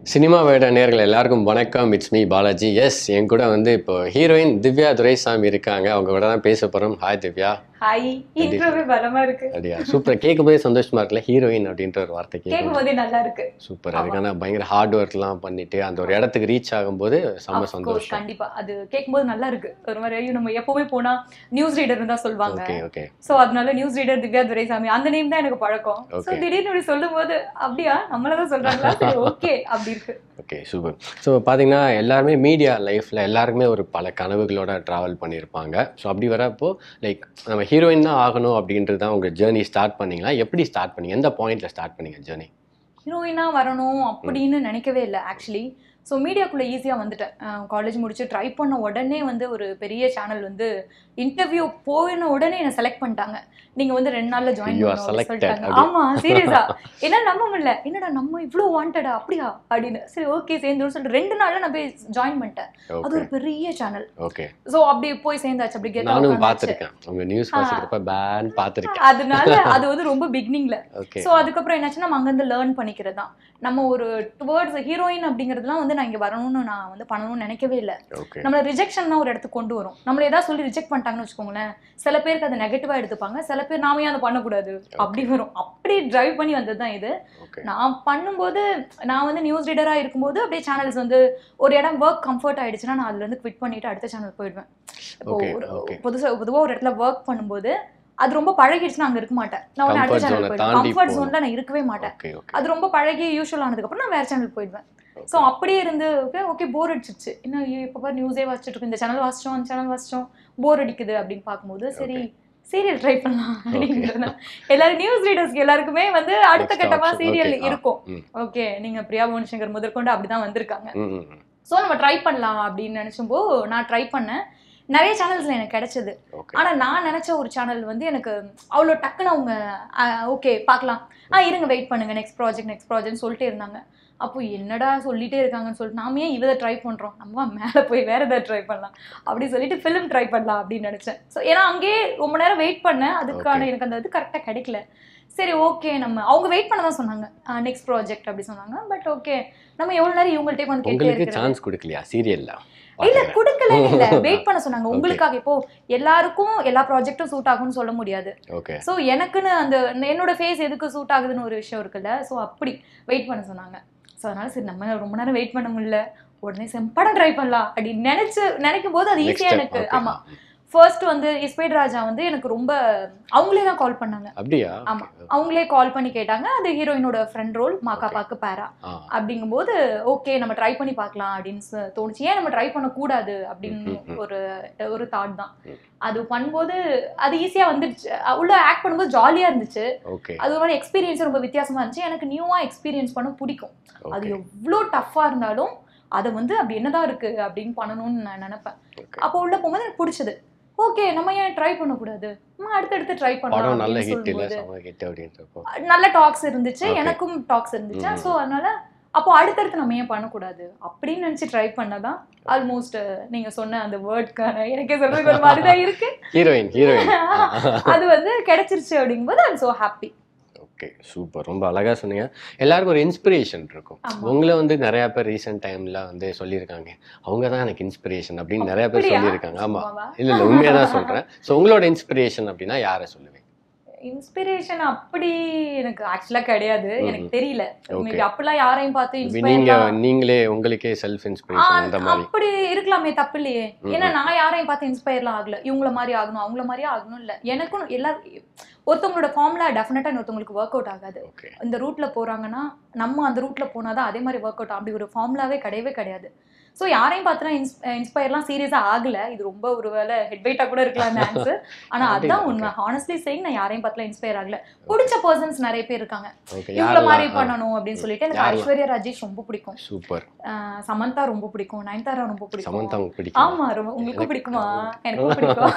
Cinema வேட நேர்கள் எல்லாருக்கும் வணக்கம் இட்ஸ் மீ பாலாஜி எஸ் என் கூட வந்து இப்போ ஹீரோயின் திவ்யா துரைசாமி இருக்காங்க அவங்க கூட தான் பேச போறோம் ஹாய் திவ்யா ஹாய் இன்ட்ரோவே பலமா இருக்கு அப்படியா சூப்பர் கேட்கும் போதே சந்தோஷமா இருக்குல்ல ஹீரோயின் அப்படின்ற ஒரு வார்த்தை கேட்கும் கேட்கும் போதே நல்லா இருக்கு சூப்பர் அதுக்கான பயங்கர ஹார்ட் ஒர்க்லாம் பண்ணிட்டு அந்த ஒரு இடத்துக்கு ரீச் ஆகும்போது செம்ம Of course, சந்தோஷம் கண்டிப்பா அது கேட்கும்போது நல்லா இருக்கு ஒரு மாதிரி ஐயோ, நம்ம எப்பவுமே போனா நியூஸ் ரீடர் தான் சொல்லுவாங்க ஓகே ஓகே சோ அதனால நியூஸ் ரீடர் திவ்யா துரைசாமி அந்த நேம் தான் எனக்கு பழக்கம் சோ Okay. திடீர்னு இப்படி சொல்லும் போது அப்படியா நம்மளதான் சொல்றாங்களா சரி ஓகே அப்படி இருக்கு ஓகே சூப்பர் ஸோ பார்த்தீங்கன்னா எல்லாருமே மீடியா லைஃப்பில் எல்லாருக்குமே ஒரு பல கனவுகளோட ட்ராவல் பண்ணியிருப்பாங்க ஸோ அப்படி வரப்போ லைக் நம்ம ஹீரோயின் தான் ஆகணும் அப்படின்றது தான் உங்கள் ஜேர்னி ஸ்டார்ட் பண்ணீங்களா எப்படி ஸ்டார்ட் பண்ணீங்க எந்த பாயிண்ட்ல ஸ்டார்ட் பண்ணீங்க ஜேர்னி ஹீரோயினா வரணும் அப்படின்னு நினைக்கவே இல்லை ஆக்சுவலி ஸோ மீடியாக்குள்ளே ஈஸியாக வந்துட்டேன் காலேஜ் முடிச்சு ட்ரை பண்ண உடனே வந்து ஒரு பெரிய சேனல் வந்து இன்டர்வியூ போயின உடனே என்னை செலக்ட் பண்ணிட்டாங்க நீங்கள் வந்து ரெண்டு நாளில் ஜாயின் You are பண்ணணும் selected, சொல்லிட்டாங்க அப்படி. ஆமாம் சீரியஸா என்ன நம்ப முடியல என்னடா நம்ம இவ்வளோ வாண்டடா அப்படியா அப்படின்னு சரி ஓகே சேர்ந்துடும் சொல்லிட்டு ரெண்டு நாளில் நான் போய் ஜாயின் பண்ணிட்டேன் அது ஓகே ஒரு பெரிய சேனல் ஓகே ஸோ அப்படி போய் சேர்ந்தாச்சு அப்படி கெத்தா நானும் உட்காந்தாச்சு. பார்த்துருக்கேன் உங்க நியூஸ் வாசிக்கிறப்ப பேன் பார்த்துருக்கேன் அதனால அது வந்து ரொம்ப பிகினிங்ல ஓகே ஸோ அதுக்கப்புறம் என்னாச்சு நம்ம அங்கேருந்து லேர்ன் பண்ணிக்கிறது தான் நம்ம ஒரு டுவர்ட்ஸ் ஹீரோயின் அப்படிங்கிறதுலாம் வந்து நான் இங்கே வரணும்னு நான் வந்து பண்ணணும்னு நினைக்கவே இல்லை ஓகே நம்மள ரிஜெக்ஷன் தான் ஒரு இடத்துக்கு கொண்டு வரும் நம்மள ஏதாவது சொல்லி ரிஜெக்ட் பண்ணிட்டாங்கன்னு வச்சுக்கோங்களேன் சில பேருக்கு அதை நெகட்டிவாக எடுத்துப்பாங்க சில பேர் நாம ஏன் அதை பண்ணக்கூடாது அப்படி வரும் அப்படி டிரைவ் பண்ணி வந்தது தான் இது ஓகே நான் பண்ணும்போது நான் வந்து நியூஸ் ரீடராக இருக்கும்போது அப்படியே சேனல்ஸ் வந்து ஒரு இடம் ஒர்க் கம்ஃபர்ட் ஆயிடுச்சுன்னா நான் அதுல இருந்து குவிட் பண்ணிட்டு அடுத்த சேனல் போயிடுவேன் இப்போ Okay, ஒரு okay. புதுசா பொதுவாக ஒரு இடத்துல ஒர்க் பண்ணும்போது அது ரொம்ப பழகிடுச்சுன்னா அங்கே இருக்க மாட்டேன் நான் உடனே அடுத்த Comfort சேனல் zone-அ போயிடுவேன் தாண்டி கம்ஃபர்ட் போகணும். ஜோன்ல நான் இருக்கவே மாட்டேன் ஓகே ஓகே அது ரொம்ப பழகி யூஷுவல் ஆனதுக்கப்புறம் நான் வேற சேனல் போயிடுவேன் ஸோ அப்படியே இருந்து ஓகே ஓகே போர் அடிச்சிருச்சு என்ன இப்போ பாரு நியூஸே வாசிச்சுட்டு இருக்கு இந்த சேனல் வாசிச்சோம் அந்த சேனல் வாசிச்சோம் போர் அடிக்குது அப்படின்னு பார்க்கும்போது சரி சீரியல் ட்ரை பண்ணலாம் அப்படிங்கிறது எல்லாரும் நியூஸ் ரீடர்ஸ்க்கு எல்லாருக்குமே வந்து அடுத்த Next கட்டமா option. சீரியல் Okay, ஆ. இருக்கும் ம். ஓகே நீங்க பிரியா புவன் சங்கர் முதற்கொண்டு அப்படிதான் வந்திருக்காங்க ம் ம், ம் ஸோ நம்ம ட்ரை பண்ணலாம் அப்படின்னு நினைச்சும்போ நான் ட்ரை பண்ணேன் நிறைய சேனல்ஸ்ல எனக்கு கிடைச்சது ஓகே ஆனா நான் நினைச்ச ஒரு சேனல் வந்து எனக்கு அவ்வளோ டக்குன்னு அவங்க ஓகே பார்க்கலாம் ஆ இருங்க வெயிட் பண்ணுங்க நெக்ஸ்ட் ப்ராஜெக்ட் நெக்ஸ்ட் ப்ராஜெக்ட் சொல்லிட்டே இருந்தாங்க அப்போ என்னடா சொல்லிட்டே இருக்காங்கன்னு சொல்லிட்டு நாம ஏன் இதை ட்ரை பண்றோம் நம்ம மேலே போய் வேற எதாவது ட்ரை பண்ணலாம் அப்படி சொல்லிட்டு ஃபிலிம் ட்ரை பண்ணலாம் அப்படின்னு நினைச்சேன் ஸோ ஏன்னா அங்கேயே ரொம்ப நேரம் வெயிட் பண்ணேன் அதுக்கான Okay. எனக்கு அந்த இது கரெக்டாக கிடைக்கல சரி ஓகே நம்ம அவங்க வெயிட் பண்ண தான் சொன்னாங்க நெக்ஸ்ட் ப்ராஜெக்ட் அப்படி சொன்னாங்க பட் ஓகே நம்ம எவ்வளவு நேரம் இவங்கள்ட்டே வந்து கேட்டே உங்களுக்கு இருக்கிறது சான்ஸ் கொடுக்கலையா சீரியல்ல இல்ல குடுக்கல இல்ல வெயிட் பண்ண சொன்னாங்க உங்களுக்காக இப்போ எல்லாருக்கும் எல்லா ப்ராஜெக்ட்டும் சூட் ஆகும்னு சொல்ல முடியாது ஓகே சோ எனக்குன்னு அந்த என்னோட ஃபேஸ் எதுக்கு சூட் ஆகுதுன்னு ஒரு விஷயம் இருக்குல்ல சோ அப்படி வெயிட் பண்ண சொன்னாங்க சோ அதனால சரி நம்ம ரொம்ப நேரம் வெயிட் பண்ண முடியல உடனே செம்படம் ட்ரை பண்ணலாம் அப்படின்னு நினைச்சு நினைக்கும் போது அது ஈஸியா எனக்கு ஆமா ஃபர்ஸ்ட் வந்து இஸ்பேட் ராஜா வந்து எனக்கு ரொம்ப அவங்களே தான் கால் பண்ணாங்க அப்படியா ஆமா. அவங்களே கால் பண்ணி கேட்டாங்க அது ஹீரோயினோட ஃப்ரெண்ட் ரோல் மாக்கா Okay. பாக்கு பேரா ஆ அப்படிங்கும்போது ஓகே நம்ம ட்ரை பண்ணி பார்க்கலாம் அப்படின்னு ச- தோணுச்சு ஏன் நம்ம ட்ரை பண்ணக்கூடாது அப்படின்னு ம், ம், ம். ஒரு ஒரு தாட் தான் ம். அது பண்ணும்போது அது ஈஸியா வந்துடுச்சு அஹ் உள்ள ஆக்ட் பண்ணும்போது ஜாலியா இருந்துச்சு ஓகே அது ஒரு மாதிரி எக்ஸ்பீரியன்ஸ் ரொம்ப வித்தியாசமா இருந்துச்சு எனக்கு நியூவா எக்ஸ்பீரியன்ஸ் பண்ண பிடிக்கும் அது ஓகே எவ்வளோ டஃப்பா இருந்தாலும் அதை வந்து அப்படி என்னதான் இருக்கு அப்படின்னு பண்ணணும்னு நான் நினைப்பேன் ஓகே அப்போ உள்ள போகும்போது எனக்கு பிடிச்சது ஓகே நம்ம ஏன் ட்ரை பண்ணக்கூடாது நம்ம அடுத்தடுத்து ட்ரை படம் பண்ணலாம் நல்ல அப்படின்னு ஹிட் இல்ல சொல்லும்போது செம ஹிட் அப்படின்றப்போ நல்ல டாக்ஸ் இருந்துச்சு Okay. எனக்கும் டாக்ஸ் இருந்துச்சு ம். ஸோ அதனால அப்போ அடுத்தடுத்து நம்ம ஏன் பண்ணக்கூடாது அப்படின்னு நினைச்சு ட்ரை பண்ணதான் ஆல்மோஸ்ட் நீங்க சொன்ன அந்த வேர்ட்க்கான எனக்கே சொல்றதுக்கு ஒரு மாதிரி தான் இருக்கு ஹீரோயின் ஹீரோயின் அது வந்து கிடைச்சிருச்சு அப்படிங்கும்போது I'm so happy okay super ரொம்ப அழகா சொன்னீங்க எல்லாருக்கும் ஒரு இன்ஸ்பிரேஷன் இருக்கும் ஆமா. உங்களை வந்து நிறைய பேர் ரீசெண்ட் டைம்ல வந்து சொல்லியிருக்காங்க அவங்க தான் எனக்கு இன்ஸ்பிரேஷன் அப்படின்னு நிறைய பேர் அப்படியா? சொல்லியிருக்காங்க ஆமா சும்மாவா? இல்ல இல்ல உண்மையா தான் சொல்றேன் ஸோ உங்களோட இன்ஸ்பிரேஷன் அப்படின்னா யாரை சொல்லுவீங்க இன்ஸ்பிரேஷன் அப்படி எனக்கு ஆக்சுவலா கிடையாது ம், எனக்கு ம். தெரியல Okay. Maybe அப்படிலாம் யாரையும் பார்த்து இப்ப நீங்க இன்ஸ்பயர் நீங்களே உங்களுக்கே செல்ஃப் இன்ஸ்பிரேஷன் அந்த மாதிரி அப்படி இருக்கலாமே தப்பு இல்லையே ம், ஏன்னா நான் யாரையும் பார்த்து இன்ஸ்பயர்லாம் ஆகல இவங்கள மாதிரி ஆகணும் அவங்கள மாதிரியே ஆகணும் இல்ல எனக்கும் எல்லா ஒருத்தவங்களோட ஃபார்ம்ல டெஃபினட்டா இன்னொருத்தவங்களுக்கு ஒர்க் அவுட் ஆகாது ஓகே இந்த ரூட்ல போறாங்கன்னா நம்ம அந்த ரூட்ல போனாதான் அதே மாதிரி ஒர்க் அவுட் அப்படி ஒரு ஃபார்முலாவே கிடையவே கிடையாது ஸோ யாரையும் பார்த்துனா இன்ஸ் இன்ஸ்பயர்லாம் சீரியஸா ஆகல இது ரொம்ப ஒரு வேலை ஹெட் வெயிட்டா கூட இருக்கலாம் அந்த ஆன்சர் ஆனா அப்படியா? அதான் உண்மை ஹானஸ்ட்லி சேயிங் நான் யாரையும் பார்த்துல இன்ஸ்பயர் ஆகல பிடிச்ச பர்சன்ஸ் நிறைய பேர் இருக்காங்க ஓகே இவங்கள மாதிரி யாரெல்லாம் பண்ணணும் அப்படின்னு சொல்லிட்டு எனக்கு யாரெல்லாம்? ஐஸ்வர்யா ராஜேஷ் ரொம்ப பிடிக்கும் சூப்பர் ஆஹ் சமந்தா ரொம்ப பிடிக்கும் நயன்தாரா ரொம்ப பிடிக்கும் சமந்தா உங்களுக்கு பிடிக்கும் ஆமா ரொம்ப உங்களுக்கும் எனக்கு- பிடிக்குமா எனக்கும் பிடிக்கும்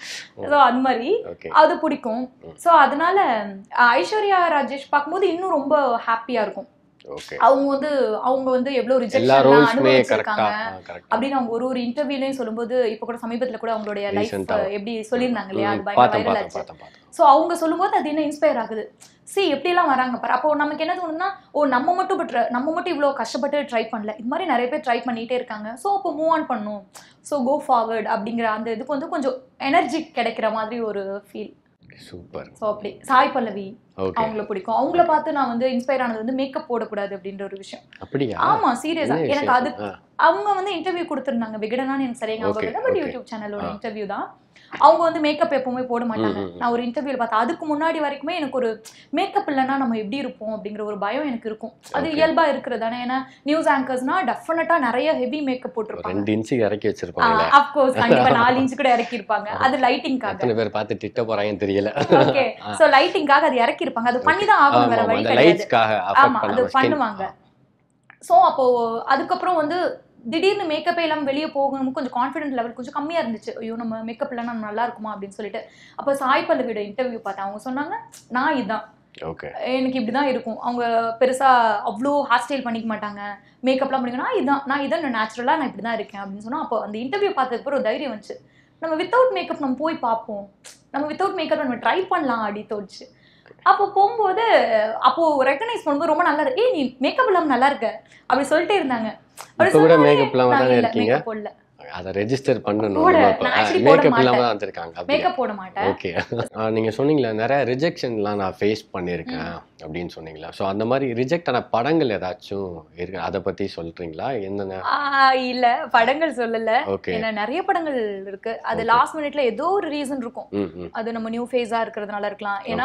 ஸோ அது மாதிரி ஓகே அது பிடிக்கும் ம். ஸோ அதனால அஹ், ஐஸ்வர்யா ராஜேஷ் பார்க்கும்போது இன்னும் ரொம்ப ஹாப்பியா இருக்கும் ஓகே அவங்க வந்து அவங்க வந்து எவ்வளவு எல்லா ரிஜெக்ஷன் ரோல்ஸுமே கரெக்டா அனுபவிச்சிருக்காங்க கரெக்ட் அப்படின்னு அவங்க ஒரு ஒரு இன்டர்வியூலயும் சொல்லும்போது இப்ப கூட சமீபத்துல கூட அவங்களுடைய லைஃப் Recent ஆ. எப்படி சொல்லியிருந்தாங்க இல்லையா அது பயங்கர பார்த்தேன் வைரல் பார்த்தேன் ஆச்சு பார்த்தேன் பார்த்தேன் ஸோ அவங்க சொல்லும்போது அது என்ன இன்ஸ்பயர் ஆகுது சி எப்படிலாம் வராங்க பாரு அப்போ நமக்கு என்ன தோணுதுன்னா ஓ நம்ம மட்டும் இப்ப try- நம்ம மட்டும் இவ்வளோ கஷ்டப்பட்டு ட்ரை பண்ணல இது மாதிரி நிறைய பேர் ட்ரை பண்ணிட்டே இருக்காங்க ஸோ அப்போ மூவ் ஆன் பண்ணும் ஸோ கோ ஃபார்வர்ட் அப்படிங்கிற அந்த இதுக்கு வந்து கொஞ்சம் எனர்ஜி கிடைக்கிற மாதிரி ஒரு ஃபீல் சூப்பர் ஸோ அப்படி சாய் பல்லவி ஓகே அவங்கள பிடிக்கும் அவங்கள பார்த்து நான் வந்து இன்ஸ்பயர் ஆனது வந்து மேக்கப் போடக்கூடாது அப்படின்ற ஒரு விஷயம் அப்படியா ஆமா சீரியஸா என்ன எனக்கு அது விஷயம்? ஆ, அவங்க வந்து இன்டர்வியூ கொடுத்துருந்தாங்க விகடனான்னு எனக்கு சரியா ஞாபகம் Okay, இல்லை பட் okay. யூடியூப் சேனலோட ஆ. இன்டர்வியூ தான் அவங்க வந்து மேக்கப் எப்பவுமே போட மாட்டாங்க ம், ம், ம். நான் ஒரு இன்டர்வியூல பார்த்தேன் அதுக்கு முன்னாடி வரைக்குமே எனக்கு ஒரு மேக்கப் இல்லைன்னா நம்ம எப்படி இருப்போம் அப்படிங்கிற ஒரு பயம் எனக்கு இருக்கும் அது Okay. இயல்பா இருக்கிறது தானே ஏன்னா நியூஸ் ஆங்கர்ஸ்னா டெஃபினட்டா நிறைய ஹெவி மேக்கப் போட்டிருப்பாங்க ரெண்டு இன்ச்சு இறக்கி வச்சிருப்பாங்களே அப்கோர்ஸ் கண்டிப்பா நாலு இன்ச் கூட இறக்கி இருப்பாங்க அது லைட்டிங்காக எத்தனை பேர் பார்த்து திட்ட போறாங்கன்னு தெரியல ஓகே சோ லைட்டிங்காக அது இறக்கி இருப்பாங்க அது பண்ணி தான் ஆகணும் வேற ஆமா, வழி அந்த கிடையாது லைட்ஸ்க்காக ஆமா, அஃபெக்ட் அது பண்ணாம skin. பண்ணுவாங்க. ஸோ அப்போ அதுக்கப்புறம் வந்து திடீர்னு மேக்கப்பே இல்லாமல் வெளியே போகணும் கொஞ்சம் கான்ஃபிடென்ட் லெவல் கொஞ்சம் கம்மியாக இருந்துச்சு ஐயோ நம்ம மேக்கப் இல்லைன்னா நம்ம நல்லா இருக்குமா அப்படின்னு சொல்லிட்டு அப்போ சாய் பல்லவியோட இன்டர்வியூ பார்த்தேன் அவங்க சொன்னாங்க நான் இதுதான் ஓகே எனக்கு இப்படி தான் இருக்கும் அவங்க பெருசாக அவ்வளோ ஹேர் ஸ்டைல் பண்ணிக்க மாட்டாங்க மேக்கப்லாம் பண்ணிக்க நான் இதான் நான் இதான் நேச்சுரலாக நான் இப்படி தான் இருக்கேன் அப்படின்னு சொன்னால் அப்போ அந்த இன்டர்வியூ பார்த்ததுக்கு ஒரு தைரியம் வந்துச்சு நம்ம வித்தவுட் மேக்கப் நம்ம போய் பார்ப்போம் நம்ம வித்தவுட் மேக்கப் நம்ம ட்ரை பண்ணலாம் அப்படி தோணுச்சு அப்போ போகும்போது அப்போ ரெக்கனைஸ் பண்ணும்போது ரொம்ப நல்லா இருக்கு ஏய் நீ மேக்கப் இல்லாமல் நல்லா இருக்க அப்படி சொல்லிட்டே இருந்தாங்க அப்படி இப்ப கூட சொன்னாலே, மேக்கப் இல்லாம நான் தானே இல்ல, இருக்கீங்க makeup போடல அதை ரெஜிஸ்டர் பண்ணணும் போட, நம்ம இப்ப நான் actually போட மேக்கப் இல்லாம மாட்டேன். தான் வந்திருக்காங்க அப்படியா மேக்கப் போட மாட்டேன் ஓகே நீங்க சொன்னீங்களா நிறைய ரிஜெக்ஷன்லாம் நான் ஃபேஸ் பண்ணியிருக்கேன் அப்படின்னு சொன்னீங்களா ஸோ அந்த மாதிரி ரிஜெக்ட் ஆன படங்கள் ஏதாச்சும் இருக்கு அதை பத்தி சொல்றீங்களா என்னென்ன ஆ, இல்ல படங்கள் சொல்லல ஓகே ஏன்னா நிறைய படங்கள் இருக்கு அது Okay. லாஸ்ட் மினிட்ல ஏதோ ஒரு ரீசன் இருக்கும் ம் ம் அது நம்ம நியூ ஃபேஸா இருக்கிறதுனால இருக்கலாம் ஏன்னா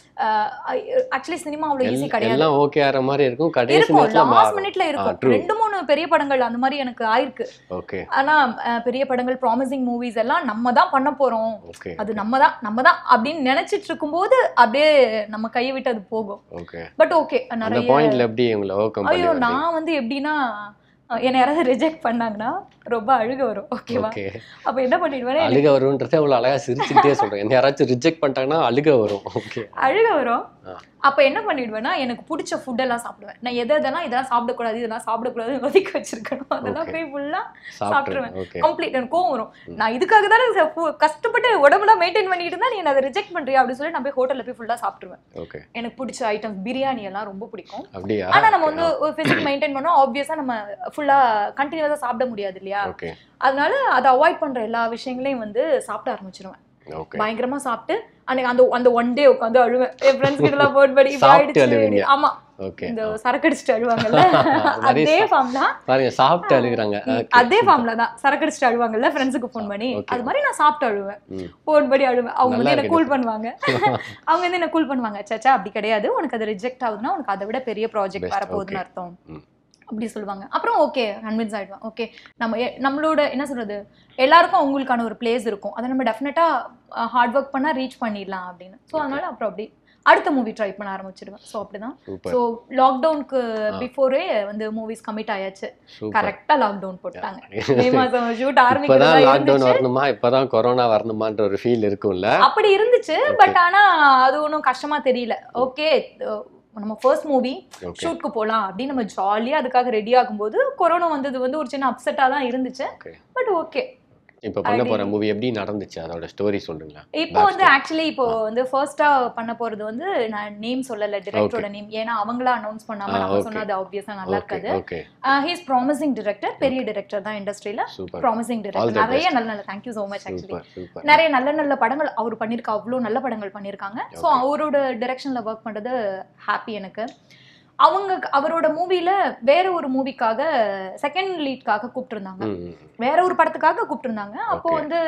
ஆக்சுவலி சினிமா அவ்வளவு ஈஸி எல்- கிடையாது எல்லாம் ஓகே ஆகிற மாதிரி இருக்கும் கடைசி இருக்கும் நேரத்துல லாஸ்ட் மாறும் மினிட்ல ஆ, இருக்கும் true. ரெண்டு மூணு பெரிய படங்கள் அந்த மாதிரி எனக்கு ஆயிருக்கு ஓகே ஆனா அஹ், பெரிய படங்கள் ப்ராமிசிங் மூவிஸ் எல்லாம் நம்ம தான் பண்ண போறோம் ஓகே அது நம்ம தான் நம்ம தான் அப்படின்னு நினைச்சிட்டு இருக்கும்போது அப்படியே நம்ம கையை விட்டு அது போகும் ஓகே பட் ஓகே அந்த நிறைய பாயிண்ட்ல எப்படி உங்களை ஓவர் கம் ஐயோ பண்ணி நான் வந்து எப்படின்னா அஹ், என்னை யாராவது ரிஜெக்ட் பண்ணாங்கன்னா ரொம்ப அழுக வரும் ஓகேவா ஓகே அப்ப என்ன பண்ணிடுவேன் அழுக வரும்ன்றதை அவ்வளவு அழகா சிரிச்சுக்கிட்டே சொல்றேன் என்ன யாராச்சும் ரிஜெக்ட் பண்ணிட்டாங்கன்னா அழுக வரும் ஓகே அழுக வரும் ஆ. அப்ப என்ன பண்ணிடுவேன்னா எனக்கு பிடிச்ச ஃபுட் எல்லாம் சாப்பிடுவேன் நான் எதை எதெல்லாம் இதெல்லாம் சாப்பிடக்கூடாது இதெல்லாம் சாப்பிடக்கூடாது ஒதுக்கி வச்சிருக்கணும் அதெல்லாம் Okay. போய் ஃபுல்லா சாப்பிட்டுருவேன் சாப்பிட்டுருவேன். ஓகே கம்ப்ளீட் எனக்கு கோவம் வரும் ம். நான் இதுக்காக தானே ச- ஃபு- கஷ்டப்பட்டு உடம்புலாம் மெயின்டைன் பண்ணிட்டு இருந்தா நீ என்ன அதை ரிஜெக்ட் பண்றியா அப்படின்னு சொல்லி நான் போய் ஹோட்டல்ல போய் ஃபுல்லா சாப்பிட்டுருவேன் ஓகே எனக்கு பிடிச்ச ஐட்டம் பிரியாணி எல்லாம் ரொம்ப பிடிக்கும் அப்படியா ஆனா நம்ம வந்து ஒரு பிசிக் மெயின்டைன் பண்ணோம் ஆப்வியஸா நம்ம ஃபுல்லா கண்டினியூஸா சாப்பிட முடியாது இல்லையா ஓகே அதனால அதை அவாய்ட் பண்ற எல்லா விஷயங்களையும் வந்து சாப்பிட ஆரம்பிச்சிருவேன் ஓகே பயங்கரமா சாப்பிட்டு அன்னைக்கு அந்த அந்த ஒன் டே உட்காந்து அழுவேன் என் ஃப்ரெண்ட்ஸ் கிட்ட எல்லாம் போன் பண்ணி இப்படி சாப்பிட்டு ஆயிடுச்சு அழுவீங்க. ஆமா ஓகே இந்த சரக்கு அடிச்சுட்டு அழுவாங்கல்ல நிறைய அதே சா- ஃபார்ம் தான் பாருங்க சாப்பிட்டு அழுகுறாங்க ம், Okay, அதே super. ஃபார்ம்ல தான் சரக்கு அடிச்சுட்டு அழுவாங்கல்ல ஃப்ரெண்ட்ஸுக்கு ஃபோன் பண்ணி Okay. அது மாதிரி நான் சாப்பிட்டு அழுவேன் ம். ஃபோன் பண்ணி அழுவேன் அவங்க நல்லா வந்து என்ன இருக்கு கூல் பண்ணுவாங்க அவங்க வந்து என்ன கூல் பண்ணுவாங்க சச்சா அப்படி கிடையாது உனக்கு அது ரிஜெக்ட் ஆகுதுன்னா உனக்கு அதை விட பெரிய ப்ராஜெக்ட் Best, வரப்போகுதுன்னு okay. அர்த்தம் ம். அப்படி சொல்லுவாங்க அப்புறம் ஓகே கன்வின்ஸ் ஆயிடுவேன் ஓகே நம்ம எ- நம்மளோட என்ன சொல்றது எல்லாருக்கும் அவங்களுக்கான ஒரு பிளேஸ் இருக்கும் அதை நம்ம டெஃபினட்டா ஹார்ட் ஒர்க் பண்ணா ரீச் பண்ணிடலாம் அப்படின்னு ஸோ அதனால அப்புறம் அப்படி அடுத்த மூவி ட்ரை பண்ண ஆரம்பிச்சிடுவேன் ஸோ அப்படிதான் சூப்பர் ஸோ லாக்டவுனுக்கு ஆ. பிஃபோரே வந்து மூவிஸ் கமிட் ஆயாச்சு சூப்பர் கரெக்டா லாக்டவுன் போட்டாங்க மே மாசம் ஷூட் இப்பதான் ஆரம்பிக்கிறதா லாக்டவுன் இருந்துச்சு வரணுமா இப்பதான் கொரோனா வரணுமான்ற ஒரு ஃபீல் இருக்கும்ல அப்படி இருந்துச்சு பட் ஆனா அது ஒன்றும் கஷ்டமா தெரியல ஓகே நம்ம ஃபர்ஸ்ட் மூவி ஓகே ஷூட்க்கு போலாம் அப்படின்னு நம்ம ஜாலியா அதுக்காக ரெடி ஆகும்போது கொரோனா வந்தது வந்து ஒரு சின்ன அப்செட்டா தான் இருந்துச்சு ஓகே பட் ஓகே இப்போ பண்ண அப்படி- போற மூவி எப்படி நடந்துச்சு அதோட ஸ்டோரி சொல்லுங்களேன் இப்போ வந்து ஆக்சுவலி இப்போ வந்து ஃபர்ஸ்டா பண்ண போறது வந்து நான் நேம் சொல்லல டிரெக்டரோட நேம் ஏன்னா அவங்களா அனௌன்ஸ் பண்ணாம ஆ, நம்ம okay. சொன்னா அது ஆப்வியஸா நல்லா ஓகே இருக்காது ஓகே ஹீஸ் ப்ராமிசிங் டிரெக்டர் பெரிய டிரெக்டர் தான் இண்டஸ்ட்ரியில super promising All director the நிறைய best. நல்ல நல்ல thank you so much actually super super நிறைய நல்ல நல்ல படங்கள் அவர் பண்ணியிருக்க அவ்வளோ நல்ல படங்கள் பண்ணியிருக்காங்க ஸோ Okay. அவரோட டைரக்ஷனில் ஒர்க் பண்ணுறது ஹாப்பி எனக்கு அவங்க அவரோட மூவில வேற ஒரு மூவிக்காக செகண்ட் லீட்காக கூப்பிட்டுருந்தாங்க ம் ம், ம். வேற ஒரு படத்துக்காக கூப்பிட்டுருந்தாங்க அப்போ Okay. வந்து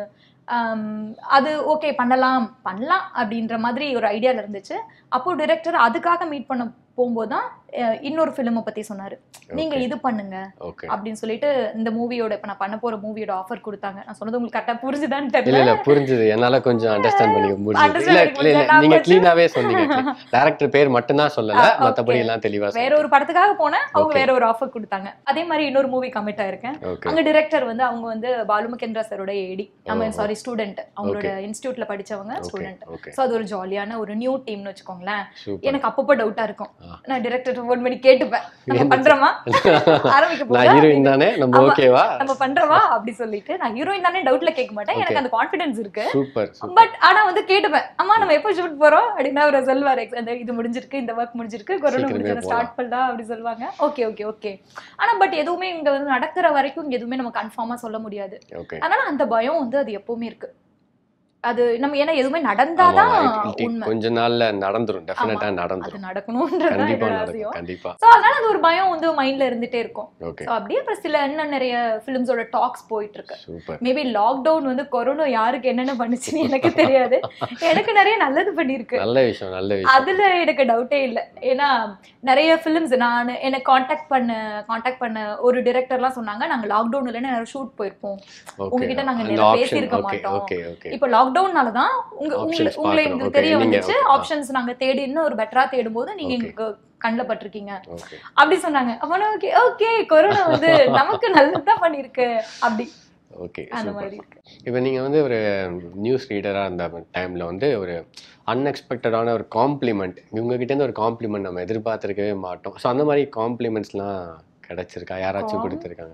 ஆம், அது ஓகே பண்ணலாம் பண்ணலாம் அப்படின்ற மாதிரி ஒரு ஐடியால இருந்துச்சு அப்போ டிரெக்டர் அதுக்காக மீட் பண்ண போகும்போது தான் அஹ், இன்னொரு ஃபிலிமை பத்தி சொன்னாரு நீங்க Okay. இது பண்ணுங்க ஓகே அப்படின்னு சொல்லிட்டு இந்த மூவியோட இப்ப நான் பண்ண போற மூவியோட ஆஃபர் கொடுத்தாங்க நான் சொன்னது உங்களுக்கு கரெக்டா புரிஞ்சுதான்னு இல்ல தெரியல இல்ல புரிஞ்சுது என்னால கொஞ்சம் அண்டர்ஸ்டாண்ட் பண்ணிக்க முடிஞ்சது Understand இல்ல பண்ணிக்க இல்ல இல்ல முடிஞ்சது. நான் நீங்க கொஞ்சம்- க்ளீனாவே சொன்னீங்க டேரக்டர் பேர் மட்டும் தான் சொல்லல ஆ, okay. மத்தபடி எல்லாம் தெளிவா வேற ஒரு படத்துக்காக போனேன் அவங்க Okay. வேற ஒரு ஆஃபர் கொடுத்தாங்க அதே மாதிரி இன்னொரு மூவி கமிட் ஆயிருக்கேன் ஓகே அங்க டிரெக்டர் வந்து அவங்க வந்து பாலு மகேந்திரா சரோட ஏடி ஓ, ஐ சாரி ஸ்டூடெண்ட் அவங்களோட இன்ஸ்டியூட்ல படிச்சவங்க ஓகே ஸ்டூடெண்ட் ஓகே ஸோ அது ஒரு ஜாலியான ஒரு நியூ டீம்னு வச்சுக்கோங்களேன் சூப்பர் எனக்கு அப்பப்போ டவுட்டா இருக்கும் ஆ. நான் டிரெக்டர் ஃபோன் பண்ணி கேட்டுப்பேன் நம்ம என்ன? பண்றோமா ஆரம்பிக்க நான் போதா ஹீரோயின் தானே நம்ம ஆமா. ஓகேவா நம்ம பண்றவா அப்படி சொல்லிட்டு நான் ஹீரோயின் தானே டவுட்ல கேட்க மாட்டேன் எனக்கு Okay. அந்த கான்ஃபிடன்ஸ் இருக்கு சூப்பர் சூப்பர் பட் ஆனா வந்து கேட்டுப்பேன் அம்மா நம்ம எப்போ ஷூட் போறோம் அப்படின்னா அவர் சொல்வாரு "Ex- அந்த இது முடிஞ்சிருக்கு இந்த ஒர்க் முடிஞ்சிருக்கு கொரோனா சீக்கிரமே முடிஞ்சு ஸ்டார்ட் பண்ணலாம் அப்படி சொல்லுவாங்க ஓகே ஓகே ஓகே ஆனா பட் எதுவுமே இங்க வந்து நடக்கிற வரைக்கும் இங்க எதுவுமே நம்ம கன்ஃபார்மா சொல்ல முடியாது ஓகே அதனால அந்த பயம் வந்து அது எப்பவுமே இருக்கு அது நம்ம ஏன்னா எதுவுமே நடந்தாதான் உண்மை கொஞ்ச நாள்ல நடந்துரும் டெஃபினட்டா அது நடந்துரும் நடக்கணும்ன்றதுதான் கண்டிப்பா என்னோட நடக்கும் ஆசையும் கண்டிப்பா ஸோ அதனால அது ஒரு பயம் வந்து மைண்ட்ல இருந்துட்டே இருக்கும் ஓகே ஸோ அப்படியே அப்புறம் சில இன்னும் நிறைய ஃபிலிம்ஸோட டாக்ஸ் போயிட்டு இருக்கு சூப்பர் மேபி லாக்டவுன் வந்து கொரோனா யாருக்கு என்னென்ன பண்ணுச்சுன்னு எனக்கு தெரியாது எனக்கு நிறைய நல்லது பண்ணிருக்கு நல்ல விஷயம் நல்ல விஷயம் அதுல எனக்கு டவுட்டே இல்லை ஏன்னா நிறைய ஃபிலிம்ஸ் நான் எனக்கு காண்டாக்ட் பண்ண காண்டாக்ட் பண்ண ஒரு டிரெக்டர்லாம் சொன்னாங்க நாங்க லாக்டவுன் இல்லைன்னா நிறைய ஷூட் போயிருப்போம் ஓகே உங்ககிட்ட நாங்க அந்த நேரா ஆப்ஷன் பேசியிருக்க ஓகே மாட்டோம். ஓகே ஓகே இப்போ லாக்டவுன்னால தான் உங்க Options உங்களை உங்களை பார்க்கணும். எங்களுக்கு Okay, தெரிய நீங்க வந்துச்சு okay. ஆப்ஷன்ஸ் நாங்க தேடி இன்னும் ஒரு பெட்டரா தேடும்போது நீங்க Okay. எங்களுக்கு கண்ணில் பட்டிருக்கீங்க ஓகே அப்படி சொன்னாங்க அப்பனா ஓகே ஓகே கொரோனா வந்து நமக்கு நல்லதுதான் பண்ணிருக்கு அப்படி ஓகே அந்த சூப்பர் மாதிரி இருக்கு இப்போ நீங்கள் வந்து ஒரு நியூஸ் ரீடராக இருந்த டைமில் வந்து ஒரு அன்எக்ஸ்பெக்டடான ஒரு காம்ப்ளிமெண்ட் இவங்ககிட்டேருந்து ஒரு காம்ப்ளிமெண்ட் நம்ம எதிர்பார்த்துருக்கவே மாட்டோம் ஸோ அந்த மாதிரி காம்ப்ளிமெண்ட்ஸ்லாம் கிடைச்சிருக்கா யாராச்சும் கொடுத்துருக்காங்க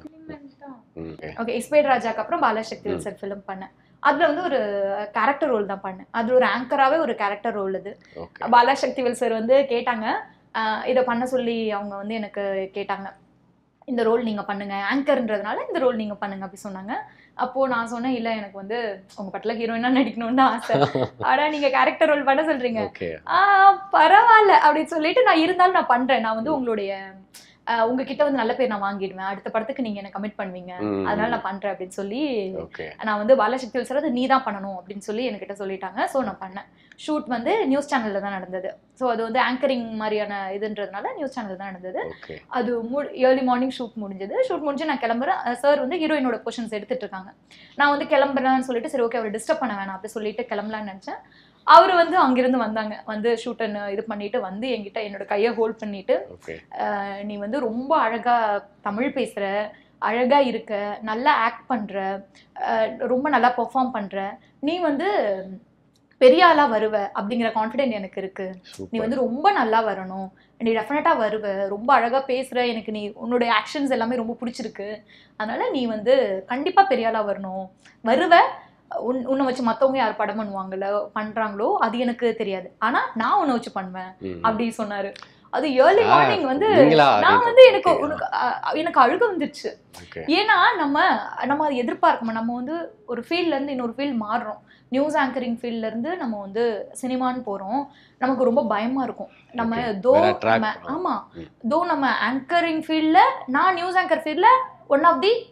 ம் ஓகே ஓகே இஸ்பேட் ராஜாக்கு அப்புறம் பாலசக்தி சார் ஃபிலிம் பண்ணேன் அதுல வந்து ஒரு கேரக்டர் ரோல் தான் பண்ணேன் அது ஒரு ஆங்கராவே ஒரு கேரக்டர் ரோல் இது ஓகே பாலாசக்திவேல் சார் வந்து கேட்டாங்க ஆஹ் இதை பண்ண சொல்லி அவங்க வந்து எனக்கு கேட்டாங்க இந்த ரோல் நீங்க பண்ணுங்க ஆங்கர்ன்றதுனால இந்த ரோல் நீங்க பண்ணுங்க அப்படி சொன்னாங்க அப்போ நான் சொன்னேன் இல்ல எனக்கு வந்து உங்க பட்டில ஹீரோயினா நடிக்கணும்னு தான் ஆசை ஆனா நீங்க கேரக்டர் ரோல் பண்ண சொல்றீங்க ஓகே ஆ பரவாயில்ல அப்படின்னு சொல்லிட்டு நான் இருந்தாலும் நான் பண்றேன் நான் வந்து உங்களுடைய ஆஹ் உங்ககிட்ட வந்து நல்ல பேர் நான் வாங்கிடுவேன் அடுத்த படத்துக்கு நீங்க என்ன கமிட் பண்ணுவீங்க அதனால நான் பண்றேன் அப்படின்னு சொல்லி ஓகே நான் வந்து பாலசக்தி சார் அது நீ தான் பண்ணணும் அப்படின்னு சொல்லி என்கிட்ட சொல்லிட்டாங்க ஸோ நான் பண்ணேன் ஷூட் வந்து நியூஸ் சேனல்ல தான் நடந்தது ஸோ அது வந்து ஆங்கரிங் மாதிரியான இதுன்றதுனால நியூஸ் சேனல் தான் நடந்தது ஓகே அது ஏர்லி மார்னிங் ஷூட் முடிஞ்சது ஷூட் முடிஞ்சு நான் கிளம்புறேன் சார் வந்து ஹீரோயினோட போர்ஷன்ஸ் எடுத்துட்டு இருக்காங்க நான் வந்து கிளம்புறேன்னு சொல்லிட்டு சரி ஓகே அவர் டிஸ்டர்ப் பண்ண வேணாம் அப்படி சொல்லிட்டு கிளம்பலான்னு நினச்சேன் அவர் வந்து அங்கிருந்து வந்தாங்க வந்து ஷூட்டை இது பண்ணிட்டு வந்து என்கிட்ட என்னோட கையை ஹோல்ட் பண்ணிட்டு ஓகே அஹ் நீ வந்து ரொம்ப அழகா தமிழ் பேசுற அழகா இருக்க நல்லா ஆக்ட் பண்ற அஹ் ரொம்ப நல்லா பெர்ஃபார்ம் பண்ற நீ வந்து பெரிய ஆளா வருவ அப்படிங்கிற கான்ஃபிடென்ட் எனக்கு இருக்கு நீ சூப்பர் வந்து ரொம்ப நல்லா வரணும் நீ டெஃபினட்டா வருவ ரொம்ப அழகா பேசுற எனக்கு நீ உன்னோட ஆக்ஷன்ஸ் எல்லாமே ரொம்ப பிடிச்சிருக்கு அதனால நீ வந்து கண்டிப்பா பெரிய ஆளா வரணும் வருவ உன் உன்னை வச்சு மத்தவங்க யார் படம் பண்ணுவாங்கல்ல பண்றாங்களோ அது எனக்கு தெரியாது ஆனா நான் உன்னை வச்சு பண்ணுவேன் அப்படி சொன்னாரு அது ஏர்லி ஆ, மார்னிங் வந்து நீங்களா நான் அது- வந்து எனக்கு okay. உனக்கு அ- எனக்கு அழுக வந்துருச்சு ஓகே ஏன்னா நம்ம நம்ம அதை எதிர்பார்க்கணும் நம்ம வந்து ஒரு ஃபீல்ட்ல இருந்து இன்னொரு ஃபீல்ட் மாறுறோம் நியூஸ் ஆங்கரிங் ஃபீல்ட்ல இருந்து நம்ம வந்து சினிமான்னு போறோம் நமக்கு ரொம்ப பயமா இருக்கும் நம்ம Okay. தோ வேற track நம்ம போறோம். ஆமா ம். தோ நம்ம ஆங்கரிங் ஃபீல்ட்ல நான் நியூஸ் ஆங்கர் ஃபீல்ட்ல one of the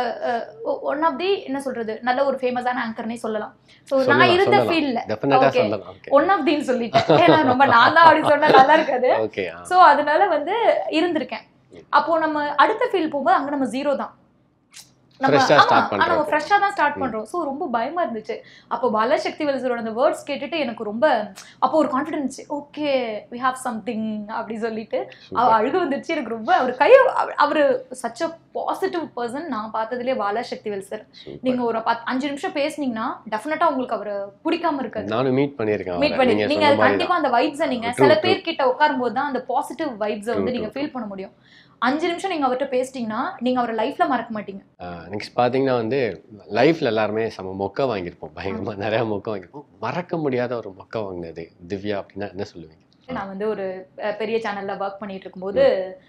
one of the என்ன சொல்றது நல்ல ஒரு ஃபேமஸான ஆங்கர்னே சொல்லலாம் ஸோ நான் சொல்லலாம், இருந்த சொல்லலாம். ஃபீல்ட்ல டெஃபினட்டா Okay. சொல்லலாம் ஓகே ஒன் ஆஃப் தின்னு சொல்லிட்டேன் ஏன்னா ரொம்ப நான் தான் அப்படி சொன்னா நல்லா இருக்காது ஓகே சோ அதனால வந்து இருந்திருக்கேன் அப்போ நம்ம அடுத்த ஃபீல் போகும்போது அங்க நம்ம ஜீரோ தான் நம்ம Fresh ஆ ஆமா, start ஆனா நம்ம பண்றோம். ஃப்ரெஷ்ஷாக தான் ஸ்டார்ட் பண்றோம் ஸோ ரொம்ப பயமா இருந்துச்சு அப்போ பாலசக்தி வெல்சரோட அந்த வேர்ட்ஸ் கேட்டுட்டு எனக்கு ரொம்ப அப்போ ஒரு confidence okay we have something அப்படி சொல்லிட்டு அவ அழுக வந்துருச்சு எனக்கு ரொம்ப அவர் கை அவர் சச் அ பாசிட்டிவ் பர்சன் நான் பார்த்ததுலேயே பாலசக்தி வெல்சர் நீங்க ஒரு பத்து அஞ்சு நிமிஷம் பேசுனீங்கன்னா டெஃபினட்டா உங்களுக்கு அவரை பிடிக்காம இருக்காது நானும் மீட் பண்ணியிருக்கேன் மீட் அவரை. பண்ணி நீங்க நீங்க சொன்ன அது மாதிரி கண்டிப்பா அந்த வைப்ஸை நீங்க True, சில true. பேர் கிட்ட உட்காரும்போது தான் அந்த பாசிட்டிவ் வைப்ஸை வந்து True, நீங்க true, ஃபீல் பண்ண முடியும் அஞ்சு நிமிஷம் நீங்க அவர்கிட்ட பேசிட்டீங்கன்னா நீங்க அவரை லைஃப்ல மறக்க மாட்டீங்க நெக்ஸ்ட் பார்த்தீங்கன்னா வந்து லைஃப்ல எல்லாருமே செம மொக்க வாங்கியிருப்போம் பயங்கரமா நிறைய மொக்க வாங்கியிருப்போம் மறக்க முடியாத ஒரு மொக்க வாங்கினது திவ்யா அப்படின்னா என்ன சொல்லுவீங்க நான் வந்து ஒரு அஹ், பெரிய சேனல்ல ஒர்க் பண்ணிட்டு இருக்கும்போது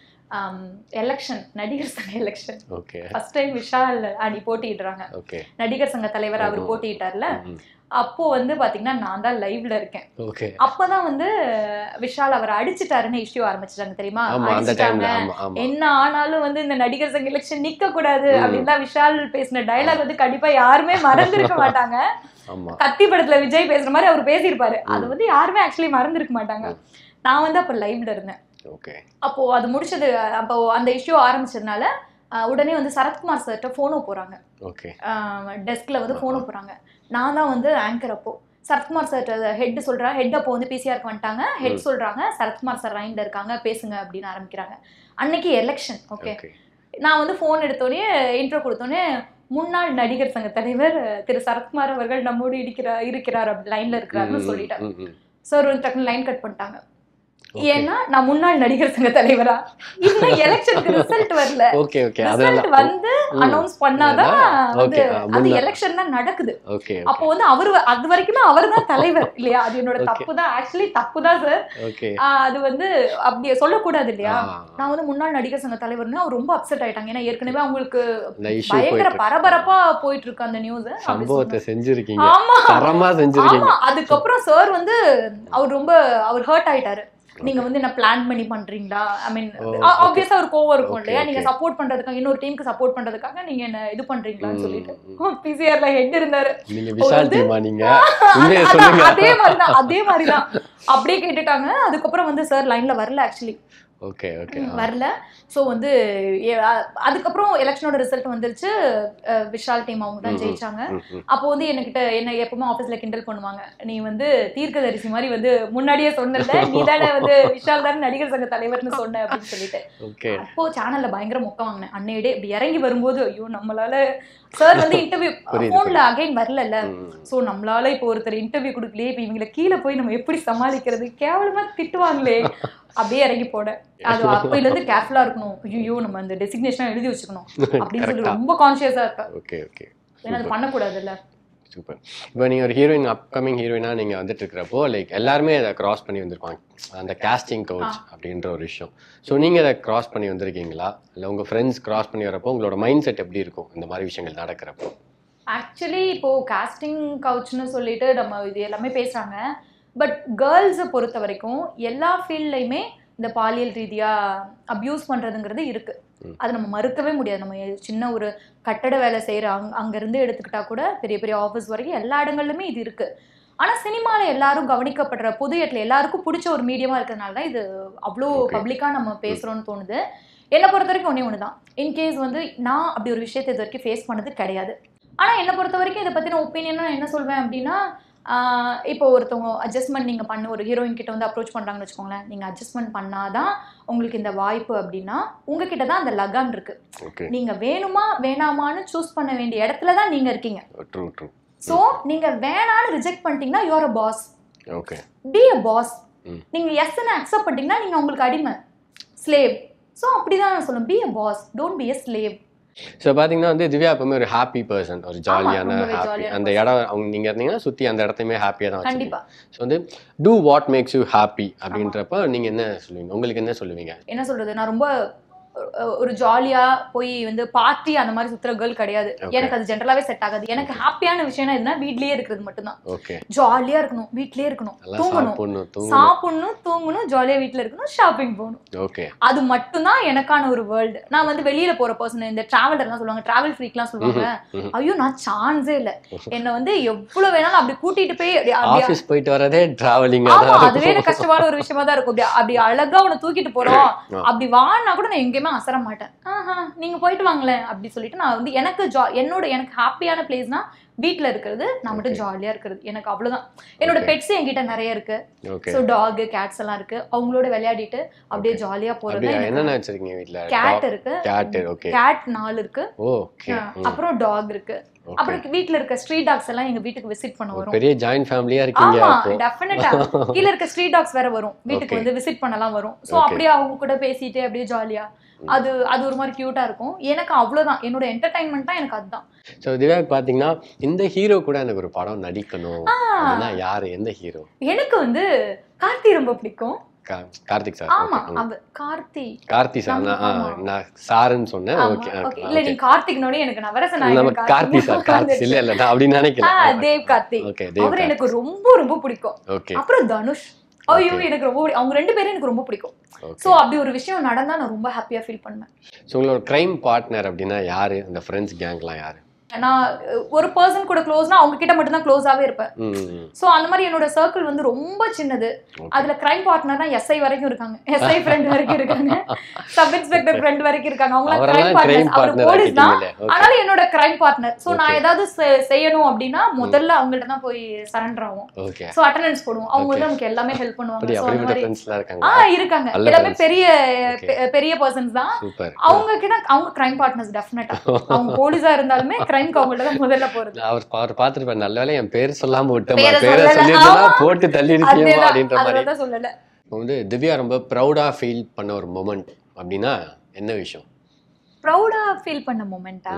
எலெக்ஷன் நடிகர் சங்க election okay first time Vishal அணி போட்டியிடுறாங்க ஓகே நடிகர் சங்க தலைவர் அவர் ஆமா. போட்டியிட்டார்ல அப்போ வந்து பாத்தீங்கன்னா நான் தான் லைவ்ல இருக்கேன் ஓகே அப்பதான் வந்து விஷால் அவர் அடிச்சிட்டாருன்னு இஷ்யூ ஆரம்பிச்சிட்டாங்க தெரியுமா ஆமா அந்த டைம்ல அடிச்சிட்டாங்க ஆமா ஆமா என்ன ஆனாலும் வந்து இந்த நடிகர் சங்க எலெக்ஷன் நிக்க கூடாது அப்படின்னு விஷால் பேசின டயலாக் வந்து கண்டிப்பா யாருமே மறந்திருக்க மாட்டாங்க ஆமா கத்தி படத்துல விஜய் பேசுற மாதிரி அவர் பேசியிருப்பாரு அது வந்து யாருமே ஆக்சுவலி மறந்திருக்க மாட்டாங்க நான் வந்து அப்ப லைவ்ல இருந்தேன் ஓகே அப்போ அது முடிச்சது அப்போ அந்த இஷ்யூ ஆரம்பிச்சதுனால அஹ், உடனே வந்து சரத்குமார் சார்கிட்ட ஃபோனோ போறாங்க ஓகே டெஸ்க்ல வந்து ஃபோனோ போறாங்க நான் தான் வந்து ஆங்கர் அப்போ சரத்குமார் சார் ஹெட் சொல்றா ஹெட் அப்போ வந்து பிசிஆருக்கு வந்துட்டாங்க ஹெட் சொல்றாங்க சரத்குமார் சார் லைன்ல இருக்காங்க பேசுங்க அப்படின்னு ஆரம்பிக்கிறாங்க அன்னைக்கு எலெக்ஷன் ஓகே ஓகே நான் வந்து ஃபோன் எடுத்தோடனே இன்ட்ரோ கொடுத்தோடனே முன்னாள் நடிகர் சங்க தலைவர் திரு சரத்குமார் அவர்கள் நம்மோடு இருக்கிறார் இருக்கிறார் அப்படி லைன்ல இருக்கிறாருன்னு சொல்லிட்டாங்க ம், ம். சார் வந்து டக்குனு லைன் கட் பண்ணிட்டாங்க ஏன்னா நான் முன்னாள் நடிகர் சங்க தலைவரா இன்னும் எலெக்ஷனுக்கு ரிசல்ட் வரல ஓகே ஓகே அதனால ரிசல்ட் வந்து ம். அனௌன்ஸ் பண்ணாதான் வந்து Okay, அது முன்ன- எலெக்ஷன் தான் நடக்குது ஓகே அப்போ வந்து அவரு அது வரைக்குமே அவர் தான் தலைவர் இல்லையா அது என்னோட Okay. தப்பு தான் ஆக்சுவலி தப்பு தான் சார் ஓகே அது வந்து அப்படி சொல்லக்கூடாது இல்லையா நான் வந்து முன்னாள் நடிகர் சங்க தலைவர்னு அவர் ரொம்ப அப்செட் ஆயிட்டாங்க ஏன்னா ஏற்கனவே அவங்களுக்கு இந்த இஷ்யூ பயங்கர போயிட்டு இருக்கு. பரபரப்பா போயிட்டு இருக்கு அந்த நியூஸ் சம்பவத்தை செஞ்சிருக்கீங்க ஆமா தரமா செஞ்சிருக்கீங்க ஆமா அதுக்கப்புறம் சார் வந்து அவர் ரொம்ப அவர் ஹர்ட் ஆயிட்டாரு நீங்க வந்து என்ன பிளான் பண்ணி பண்றீங்களா ஐ மீன் ஓ, okay. ஆப்வியஸா ஒரு கோவம் இருக்கும் Okay, இல்லையா நீங்க okay. சப்போர்ட் பண்றதுக்காக இன்னொரு டீமுக்கு சப்போர்ட் பண்றதுக்காக நீங்க என்ன இது பண்றீங்களான்னு ம், சொல்லிட்டு ம். பிசிஆர்ல ஹெட் இருந்தாரு நீங்க விஷால் வந்து- டீமா நீங்க உண்மையை அதான், சொல்லுங்க அதே மாதிரிதான் அதே மாதிரிதான் அப்படியே கேட்டுட்டாங்க அதுக்கப்புறம் வந்து சார் லைன்ல வரல ஆக்சுவலி ஓகே ஓகே வரல ஸோ வந்து ஏ- அ- அதுக்கப்புறம் எலெக்ஷனோட ரிசல்ட் வந்துருச்சு அஹ் விஷால் டீம் அவங்க தான் ம், ம். ஜெயிச்சாங்க அப்போ வந்து என்கிட்ட என்ன எப்பவுமே ஆஃபீஸ்ல கிண்டல் பண்ணுவாங்க நீ வந்து தீர்க்கதரிசி மாதிரி வந்து முன்னாடியே சொன்னல நீ தானே வந்து விஷால் தானே நடிகர் சங்க தலைவர்னு சொன்ன அப்படின்னு சொல்லிட்டு ஓகே அப்போ சேனல்ல பயங்கர மொக்க வாங்கினேன் அன்னையிடே இப்படி இறங்கி வரும்போது ஐயோ நம்மளால சார் வந்து இன்டர்வியூ புரியுது, போன்ல அகைன் வரல ம். சோ நம்மளால இப்போ ஒருத்தர் இன்டர்வியூ கொடுக்கலையே இப்போ இவங்களை கீழே போய் நம்ம எப்படி சமாளிக்கிறது கேவலமா திட்டுவாங்களே அப்படியே இறங்கி போனேன் அது அப்பையில இருந்து கேர்ஃபுல்லா இருக்கணும் ஐயோ நம்ம அந்த டெசிக்னேஷன் எழுதி வச்சுக்கணும் அப்படின்னு சொல்லி Correct-ஆ. ரொம்ப கான்சியஸா இருப்பேன் ஓகே ஓகே ஏன்னா அது பண்ணக்கூடாதுல்ல சூப்பர் இப்போ நீங்கள் ஒரு ஹீரோயின் அப்கமிங் ஹீரோயினாக நீங்கள் வந்துட்டு இருக்கிறப்போ லைக் எல்லாருமே அதை கிராஸ் பண்ணி வந்திருப்பாங்க அந்த casting coach அப்படின்ற ஒரு விஷயம் ஸோ நீங்கள் அதை கிராஸ் பண்ணி வந்திருக்கீங்களா இல்லை உங்கள் ஃப்ரெண்ட்ஸ் கிராஸ் பண்ணி வரப்போ உங்களோட மைண்ட் செட் எப்படி இருக்கும் இந்த மாதிரி விஷயங்கள் நடக்கிறப்போ ஆக்சுவலி இப்போ காஸ்டிங் கவுச்னு சொல்லிட்டு நம்ம இது எல்லாமே பேசுறாங்க பட் கேர்ள்ஸை பொறுத்த வரைக்கும் எல்லா ஃபீல்ட்லையுமே இந்த பாலியல் ரீதியா அப்யூஸ் பண்றதுங்கிறது இருக்கு ம். அது நம்ம மறுக்கவே முடியாது நம்ம சின்ன ஒரு கட்டட வேலை செய்யற அங் அங்கிருந்து எடுத்துக்கிட்டா கூட பெரிய பெரிய ஆஃபீஸ் வரைக்கும் எல்லா இடங்கள்லுமே இது இருக்கு ஆனா சினிமால எல்லாரும் கவனிக்கப்படுற பொது இடத்துல எல்லாருக்கும் பிடிச்ச ஒரு மீடியமா இருக்கிறதுனால தான் இது அவ்வளோ Okay. பப்ளிக்கா நம்ம பேசுறோம்னு தோணுது என்னை பொறுத்த வரைக்கும் ஒன்றே ஒன்று தான் இன்கேஸ் வந்து நான் அப்படி ஒரு விஷயத்தை இது வரைக்கும் ஃபேஸ் பண்ணது கிடையாது ஆனால் என்னை பொறுத்த வரைக்கும் இதை பற்றின ஒப்பீனியன் நான் என்ன சொல்வேன் அப்படின்னா ஆஹ் இப்போ ஒருத்தவங்க அட்ஜஸ்ட்மெண்ட் நீங்கள் பண்ண ஒரு ஹீரோயின் கிட்ட வந்து அப்ரோச் பண்ணுறாங்கன்னு வச்சுக்கோங்களேன் நீங்கள் அட்ஜஸ்ட்மெண்ட் பண்ணாதான் உங்களுக்கு இந்த வாய்ப்பு அப்படின்னா உங்ககிட்ட தான் அந்த லகான் இருக்கு ஓகே நீங்கள் வேணுமா வேணாமான்னு சூஸ் பண்ண வேண்டிய இடத்துல தான் நீங்கள் இருக்கீங்க ட்ரூ ட்ரூ ஸோ நீங்கள் வேணான்னு ரிஜெக்ட் பண்ணிட்டீங்கன்னா you are a boss okay be a boss hmm. நீங்கள் எஸ்ன்னு அக்செப்ட் பண்ணிட்டீங்கன்னா நீங்கள் உங்களுக்கு அடிமை ஸ்லேவ் ஸோ அப்படிதான் நான் சொல்லுவேன் be a boss don't be a slave so பார்த்தீங்கன்னா வந்து திவ்யா எப்பவுமே ஒரு ஹாப்பி பர்சன் ஒரு ஜாலியான ரொம்பவே ஹாப்பி jolly-ஆன அந்த இடம் அவங்க நீங்கள் இருந்தீங்கன்னா சுற்றி அந்த இடத்தையுமே ஹாப்பியாக தான் கண்டிப்பா ஸோ வந்து do what makes you happy அப்படின்றப்ப நீங்கள் என்ன சொல்லுவீங்க உங்களுக்கு என்ன சொல்லுவீங்க என்ன சொல்றது நான் ரொம்ப அஹ், ஒரு ஜாலியா போய் வந்து பார்ட்டி அந்த மாதிரி சுத்துற கேர்ள் கிடையாது Okay. எனக்கு அது ஜென்ரலாவே செட் ஆகாது எனக்கு ஹாப்பியான விஷயம் எதுனா வீட்லயே இருக்கிறது மட்டும்தான் ஓகே ஜாலியா இருக்கணும் வீட்லயே இருக்கணும் நல்லா தூங்கணும் சாப்பிடணும் தூங்கணும் சாப்பிடணும் தூங்கணும் ஜாலியா வீட்ல இருக்கணும் ஷாப்பிங் போகணும் ஓகே அது மட்டும்தான் எனக்கான ஒரு வேர்ல்டு நான் வந்து வெளியில போற பர்சன் இந்த டிராவலர்லாம் சொல்லுவாங்க டிராவல் ஃப்ரீக்லாம் சொல்லுவாங்க ம்ஹும். ஐயோ நான் சான்ஸே இல்ல என்னை வந்து எவ்வளவு வேணாலும் அப்படி கூட்டிட்டு போய் அப்படி- அப்படி ஆஃபீஸ் போயிட்டு வரதே டிராவலிங்காக ஆமா தான் அதுவே எனக்கு கஷ்டமான ஒரு விஷயமா தான் இருக்கும் அப்படி அப்படி அழகா உன்னை தூக்கிட்டு போறோம் ஆ. அப்படி வான்னா கூட நான் எங்கேயுமே அசர மாட்டேன் ஆஹா நீங்க போயிட்டு வாங்களேன் அப்படி சொல்லிட்டு நான் வந்து எனக்கு ஜா என்னோட எனக்கு ஹாப்பியான பிளேஸ்னா வீட்ல இருக்கிறது நான் மட்டும் Okay. ஜாலியா இருக்கிறது எனக்கு அவ்வளவுதான் என்னோட Okay. பெட்ஸ் என்கிட்ட நிறைய இருக்கு ஓகே சோ டாக் கேட்ஸ் எல்லாம் இருக்கு அவங்களோட விளையாடிட்டு அப்படியே ஜாலியா போறது அப்படியா என்னென்ன வச்சிருக்கீங்க வீட்ல கேட் இருக்கு கேட் ஓகே கேட் நாலு இருக்கு ஓகே ஆ, அப்புறம் டாக் இருக்கு ஓகே அப்புறம் வீட்ல இருக்க ஸ்ட்ரீட் டாக்ஸ் எல்லாம் எங்க வீட்டுக்கு விசிட் பண்ண வரும் பெரிய ஜாயிண்ட் ஃபேமிலியா இருக்கீங்க ஆமா அப்போ டெஃபினட்டா கீழ இருக்க ஸ்ட்ரீட் டாக்ஸ் வேற வரும் வீட்டுக்கு Okay. வந்து விசிட் பண்ணலாம் வரும் சோ Okay. அப்படியே அவங்க கூட பேசிட்டு அப்படியே ஜாலியா அது அது ஒரு மாதிரி கியூட்டா இருக்கும் எனக்கு அவ்வளவுதான் என்னோட என்டர்டைன்மெண்ட் தான் எனக்கு அதுதான் ஸோ திவ்யாக்கு பாத்தீங்கன்னா இந்த ஹீரோ கூட எனக்கு ஒரு படம் நடிக்கணும் அப்படின்னா யாரு எந்த ஹீரோ எனக்கு வந்து கார்த்தி ரொம்ப பிடிக்கும் கார்த்திக் சார் ஆமா ஓகே அவ கார்த்தி கார்த்தி சார் நான் ஆ, ஆமா. நான் சாருன்னு சொன்னேன் ஆமா, ஓகே okay. இல்ல நீ கார்த்திக்னோட எனக்கு நவரசன் நம்ம நாயகன் கார்த்தி சார் கார்த்தி இல்ல இல்ல நான் அப்படி நினைக்கல தேவ் கார்த்தி ஓகே அவர் தேவ் எனக்கு ரொம்ப ரொம்ப பிடிக்கும் ஓகே அப்புறம் தனுஷ் ஐயோ Okay. எனக்கு ரொம்ப பிடி- அவங்க ரெண்டு பேரும் எனக்கு ரொம்ப பிடிக்கும் ஓகே சோ அப்படி ஒரு விஷயம் நடந்தா நான் ரொம்ப ஹாப்பியா ஃபீல் பண்ணுவேன் ஸோ உங்களோட கிரைம் பார்ட்னர் அப்படின்னா யாரு அந்த ஃப்ரெண்ட்ஸ் கேங்லாம் யாரு நான் அஹ், ஒரு பர்சன் கூட க்ளோஸ்னா அவங்க கிட்ட மட்டும் தான் க்ளோஸாவே இருப்பேன் ம், ம், சோ அந்த மாதிரி என்னோட சர்க்கிள் வந்து ரொம்ப சின்னது Okay. அதுல கிரைம் பார்ட்னர்னா எஸ்ஐ வரைக்கும் இருக்காங்க எஸ்ஐ ஃப்ரெண்ட் வரைக்கும் இருக்காங்க சப் இன்ஸ்பெக்டர் ஃப்ரெண்ட் வரைக்கும் இருக்காங்க அவங்க அவரெல்லாம் கிரைம் கிரைம் பார்ட்னர் அவர் பார்ட்னர் போலீஸ் தான் ஆக்கிட்டீங்களே ஓகே ஆனாலும் என்னோட கிரைம் பார்ட்னர் சோ நான் Okay. ஏதாவது செ- செய்யணும் அப்படின்னா முதல்ல அவங்கள்ட்ட தான் போய் சரண்டர் ஆகும் ஓகே சோ அட்டெண்டன்ஸ் போடுவோம் அவங்க வந்து Okay. நமக்கு எல்லாமே ஹெல்ப் பண்ணுவாங்க அப்படி சோ அந்த அப்படிப்பட்ட மாதிரி ஃப்ரெண்ட்ஸ்லாம் ஆ இருக்காங்க இருக்காங்க நல்ல எல்லாமே friends. பெரிய Okay. பெ- பெரிய பர்சன்ஸ் தான் சூப்பர் அவங்க கிட்ட அவங்க கிரைம் பார்ட்னர்ஸ் டெஃபினட்டா அவங்க போலீஸா இருந்தாலுமே கிரைம் லைனுக்கு அவங்கள்ட்ட தான் முதல்ல போறது அவர் அவர் பார்த்துருப்பாரு நல்ல வேளை என் பேர் சொல்லாம விட்டோமா பேரை பேரை சொல்லல. சொல்லியிருந்தா ஆமா. போட்டு தள்ளி இருக்கியமா அதேதான் அப்படின்ற மாதிரி அதனால தான் சொல்லல இப்போ வந்து திவ்யா ரொம்ப ப்ரௌடா ஃபீல் பண்ண ஒரு மொமெண்ட் அப்படின்னா என்ன விஷயம் ப்ரௌடா ஃபீல் பண்ண மூமெண்ட்டா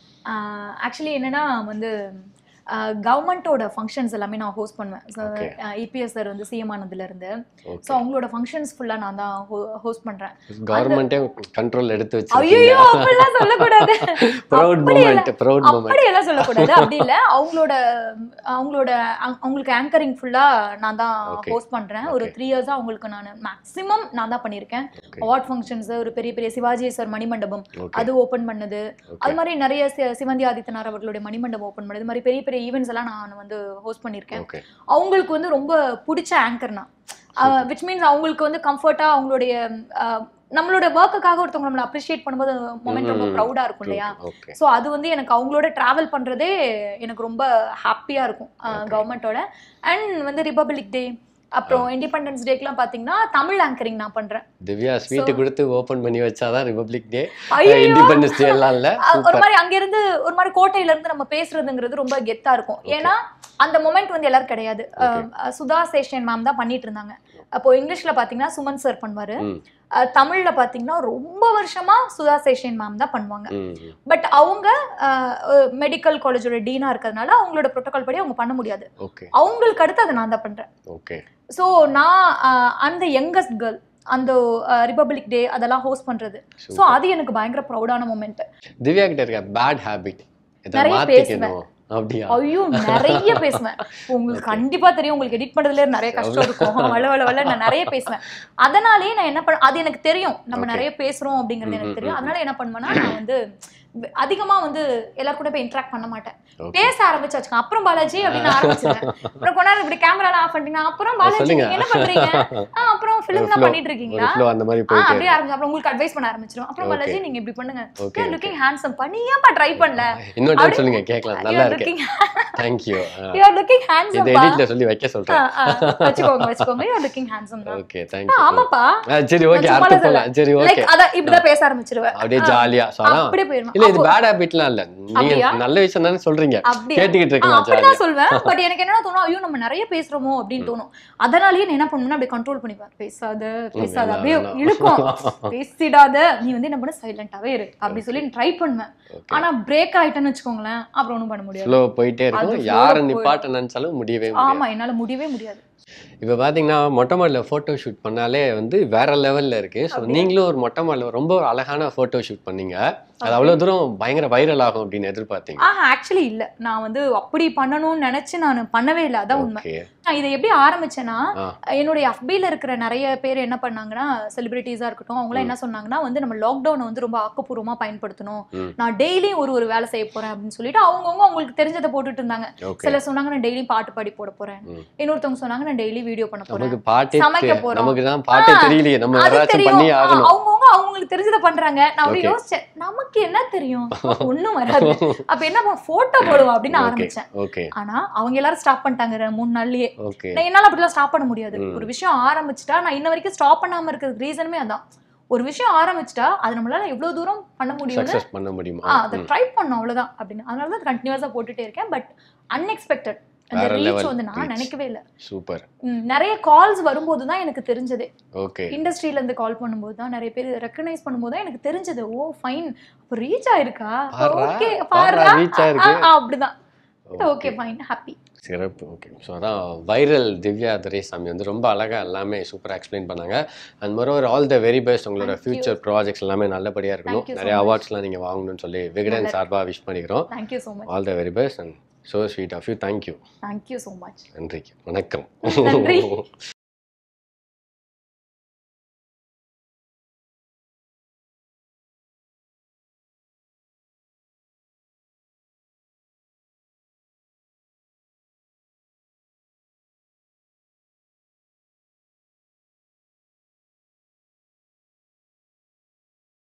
ஆக்சுவலி என்னன்னா வந்து கவர்மெண்ட்டோட ஃபங்க்ஷன்ஸ் எல்லாமே நான் ஹோஸ்ட் பண்ணுவேன் Okay. இபிஎஸ் சார் வந்து சிஎம் ஆனதுல இருந்து ஸோ ஓகே அவங்களோட ஃபங்க்ஷன்ஸ் ஃபுல்லா நான் தான் ஹோஸ்ட் பண்றேன் கவர்மெண்ட்டே கண்ட்ரோல் எடுத்து ஐயோ வச்சிருக்கீங்க அப்படிலாம் சொல்லக்கூடாது ப்ரௌட் அப்படி மூமெண்ட் ப்ரௌட் மூமெண்ட் அப்படி எல்லாம் சொல்லக்கூடாது அப்படி இல்ல அவங்களோட அவங்களோட அங்க- அவங்களுக்கு ஆங்கரிங் ஃபுல்லா நான் தான் Okay. ஹோஸ்ட் பண்றேன் ஒரு Okay. த்ரீ இயர்ஸா அவங்களுக்கு நான் மேக்ஸிமம் நான் தான் பண்ணியிருக்கேன் Okay. அவார்ட் ஃபங்க்ஷன்ஸ் ஒரு பெரிய பெரிய சிவாஜி சார் மணிமண்டபம் ஓகே அது ஓபன் பண்ணது அது மாதிரி நிறைய சி- சிவந்தி ஆதித்தனார் அவர்களுடைய மணிமண்டபம் ஓபன் பண்ணது இது மாதிரி பெரிய பெரிய ஈவெண்ட்ஸ் எல்லாம் நான் வந்து ஹோஸ்ட் பண்ணியிருக்கேன் ஓகே அவங்களுக்கு வந்து ரொம்ப பிடிச்ச ஆங்கர்னா விச் மீன்ஸ் அவங்களுக்கு வந்து கம்ஃபர்ட்டா அவங்களுடைய அஹ், நம்மளோட ஒர்க்குக்காக ஒருத்தவங்க நம்மளை அப்ரிஷியேட் பண்ணும்போது மொமெண்ட் ரொம்ப ம். ப்ரௌடா இருக்கும் இல்லையா ஓகே ஸோ அது வந்து எனக்கு அவங்களோட டிராவல் பண்றதே எனக்கு ரொம்ப ஹாப்பியா இருக்கும் Okay. கவர்மெண்ட்டோட அண்ட் வந்து ரிபப்ளிக் டே அப்புறம் இண்டிபெண்டன்ஸ் டேக்கெலாம் பார்த்தீங்கன்னா தமிழ் ஆங்கரிங் நான் பண்றேன் திவ்யா ஸ்வீட் கொடுத்து ஓபன் பண்ணி வச்சாதான் ரிபப்ளிக் டே ஐயோ இண்டிபெண்டன்ஸ் டே எல்லாம் இல்ல அஹ் ஒரு சூப்பர் மாதிரி அங்க இருந்து ஒரு மாதிரி கோட்டையில இருந்து நம்ம பேசுறதுங்கிறது ரொம்ப கெத்தா இருக்கும் ஏன்னா அந்த மொமெண்ட் வந்து எல்லாரும் கிடையாது அஹ் அஹ் சுதா சேஷன் மேம் தான் பண்ணிட்டு இருந்தாங்க அப்போ இங்கிலீஷ்ல பாத்தீங்கன்னா சுமன் சார் பண்ணுவாரு ம். அஹ் தமிழ்ல பாத்தீங்கன்னா ரொம்ப வருஷமா சுதா சேஷன் மேம் தான் பண்ணுவாங்க ம், ம். பட் அவங்க மெடிக்கல் காலேஜோட டீனா இருக்கிறதுனால அவங்களோட ப்ரோட்டோகால் படி அவங்க பண்ண முடியாது ஓகே அவங்களுக்கு அடுத்து அதை நான் தான் பண்றேன் ஓகே ஸோ நான் அஹ், அந்த யங்கஸ்ட் கேர்ள் அந்த ரிபப்ளிக் டே அதெல்லாம் ஹோஸ்ட் பண்றது ஸோ சூப்பர் அது எனக்கு பயங்கர ப்ரௌடான மூமெண்ட் திவ்யா கிட்ட இருக்க பேட் ஹாபிட் இதை நிறைய மாத்திக்கணும் அப்படியா ஐயோ நிறைய பேசுவேன் உங்களுக்கு கண்டிப்பா தெரியும் உங்களுக்கு எடிட் பண்றதுல நிறைய கஷ்டம் இருக்கும் வள வள வள நான் நிறைய பேசுவேன் அதனாலேயே நான் என்ன பண்ண அது எனக்கு தெரியும் நம்ம Okay. நிறைய பேசுறோம் அப்படிங்கிறது ம், எனக்கு ம், தெரியும் ம். அதனால என்ன பண்ணுவேன்னா நான் வந்து அதிகமா வந்து எல்லாரும் கூட போய் இன்ட்ராக்ட் பண்ண மாட்டேன் ஓகே பேச ஆரம்பிச்சு வச்சுக்கோங்க அப்புறம் பாலாஜி அப்படின்னு ஆரம்பிச்சிருவேன் அப்புறம் கொஞ்ச நேரம் இப்படி கேமரா ஆஃப் பண்ணிட்டீங்கன்னா அப்புறம் பாலாஜி சொல்லுங்க. நீங்க என்ன பண்றீங்க ஆ, அப்புறம் ஃபிலிம் தான் flow, பண்ணிட்டு ஒரு இருக்கீங்களா ஃப்ளோ அந்த மாதிரி ஆ போயிட்டே அப்படியே ஆரம்பிச்சு அப்புறம் உங்களுக்கு அட்வைஸ் பண்ண ஆரம்பிச்சிடும் அப்புறம் Okay. பாலாஜி நீங்க இப்படி பண்ணுங்க ஓகே லுக்கிங் ஹேண்ட்ஸம் பண்ணியாப்பா ட்ரை பண்ணல இன்னொரு டைம் அப்படி- சொல்லுங்க கேட்கலாம் யூ நல்லா ஆர் இருக்கு looking thank you you are looking இந்த ஹேண்ட்ஸம் எடிட்ல சொல்லி வைக்க சொல்றேன் வச்சுக்கோங்க வச்சுக்கோங்க யூ ஆர் லுக்கிங் ஹேண்ட்ஸம் தான் ஓகே ஆ, தேங்க்யூ ஆமாப்பா சரி ஓகே நான் அடுத்து சும்மா போலாம் சரி லைக் ஓகே அத இப்படிதான் பேச ஆரம்பிச்சிருவேன் அப்படியே ஆ, ஜாலியா ஸோ அதான் அப்படியே போயிருவேன் இல்ல இது அப்போ- பேட் ஹாபிட்லாம் இல்ல நீங்க அப்படியா? நல்ல விஷயம் தானே சொல்றீங்க அப்படியா? கேட்டுக்கிட்டு ஆ, இருக்கலாம் ஜாலியா அப்படிதான் சொல்வேன் பட் எனக்கு என்ன தோணும் ஐயோ நம்ம நிறைய பேசுறோமோ அப்படின்னு தோணும் அதனாலயே நான் என்ன பண்ணுவேன்னா அப்படியே கண்ட்ரோல் பண்ணிப்பேன் பேசாத பேசாத வேணாம், அப்படியே வேணாம். இழுக்கும் பேசிடாத நீ வந்து என்ன பண்ண சைலண்டாவே இரு அப்படி சொல்லி ட்ரை பண்ணுவேன் ஓகே ஆனா பிரேக் ஆயிட்டேன்னு வச்சுக்கோங்களேன் அப்புறம் ஒண்ணும் பண்ண முடியாது ஃப்ளோ போயிட்டே அது இருக்கும் flow யாரை போயிடும். நிப்பாட்ட நினைச்சாலும் முடியவே முடியாது ஆமா என்னால முடியவே முடியாது இப்போ பார்த்தீங்கன்னா மொட்டை மாடியில் ஃபோட்டோ ஷூட் பண்ணாலே வந்து வேற லெவலில் இருக்கு ஸோ நீங்களும் ஒரு மொட்டை மாடியில் ரொம்ப ஒரு அழகான ஃபோட்டோ ஷூட் பண்ணீங்க அது அவ்வளோ தூரம் பயங்கர வைரல் ஆகும் அப்படின்னு எதிர்பார்த்தீங்க ஆஹா ஆக்சுவலி இல்ல நான் வந்து அப்படி பண்ணணும்னு நினைச்சு நான் பண்ணவே இல்லை அதான் உண்மை ஓகே நான் இதை எப்படி ஆரம்பிச்சேன்னா ஆ. என்னுடைய FB-ல இருக்கிற நிறைய பேர் என்ன பண்ணாங்கன்னா செலிபிரிட்டிஸா இருக்கட்டும் அவங்களாம் என்ன சொன்னாங்கன்னா வந்து நம்ம லாக்டவுனை வந்து ரொம்ப ஆக்கப்பூர்வமா பயன்படுத்தணும் ம். நான் டெய்லியும் ஒரு ஒரு வேலை செய்ய போறேன் அப்படின்னு சொல்லிட்டு அவங்கவுங்க அவங்களுக்கு தெரிஞ்சதை போட்டுட்டு இருந்தாங்க ஓகே சிலர் சொன்னாங்க நான் டெய்லியும் பாட்டு பாடி போட போறேன் ம். இன்னொருத்தவங்க சொன்னாங்க நான் டெய்லி வீடியோ பண்ண போறேன் நமக்கு பாட்டே சமைக்க தெ- போறோம். நமக்கு தான் பாட்டே ஆ, தெரியலையே நம்ம அது யாராச்சும் தெரியும் பண்ணி ஆகணும் அவங்கவுங்க அவங்களுக்கு தெரிஞ்சதை பண்றாங்க நான் அப்படி Okay. யோசிச்சேன் நமக்கு என்ன தெரியும் ஒண்ணும் வராது அப்ப என்ன போட்டோ போடுவோம் அப்படின்னு ஓகே ஆரம்பிச்சேன் ஓகே ஆனா அவங்க எல்லாரும் ஸ்டாப் பண்ணிட்டாங்க ரெண்டு மூணு நாள்லயே ஓகே நான் என்னால அப்படிலாம் ஸ்டாப் பண்ண முடியாது ம். ஒரு விஷயம் ஆரம்பிச்சிட்டா நான் இன்ன வரைக்கும் ஸ்டாப் பண்ணாம இருக்கிறது ரீசனுமே அதான் ஒரு விஷயம் ஆரம்பிச்சிட்டா அது நம்மளால எவ்வளவு தூரம் பண்ண முடியும்னு சக்ஸஸ் பண்ண முடியுமா ஆ, அதை ட்ரை பண்ணோம் அவ்வளவுதான் அப்படின்னு அதனால தான் கண்டினியூஸா போட்டுட்டே இருக்கேன் பட் அன்எக்ஸ்பெக்டட் அந்த வேற ரீச் level வந்து நான் reach. நினைக்கவே இல்லை சூப்பர் நிறைய கால்ஸ் வரும்போது தான் எனக்கு தெரிஞ்சதே ஓகே இண்டஸ்ட்ரியில இருந்து கால் பண்ணும்போது தான் நிறைய பேர் ரெக்கனைஸ் பண்ணும்போது தான் எனக்கு தெரிஞ்சது ஓ ஃபைன் அப்போ ரீச் ஆயிருக்கா பாருடா, ஓகே பாருடா, பாருடா reach ஆயிருக்கு. ஆ, ஆ, அப்படிதான் ஓகே ஃபைன் ஹாப்பி சிறப்பு ஓகே ஸோ அதான் வைரல் திவ்யா துரைசாமி வந்து ரொம்ப அழகா எல்லாமே சூப்பராக எக்ஸ்பிளைன் பண்ணாங்க and moreover all the very best உங்களோட Thank you. ஃபியூச்சர் ப்ராஜெக்ட்ஸ் எல்லாமே நல்லபடியாக இருக்கணும் Thank you so நிறைய much. அவார்ட்ஸ்லாம் நீங்கள் வாங்கணும்னு சொல்லி விகடன் நல்லா சார்பாக விஷ் பண்ணிக்கிறோம் thank you so much all the very best and so sweet of you thank you thank you so much நன்றிக்கு வணக்கம் நன்றி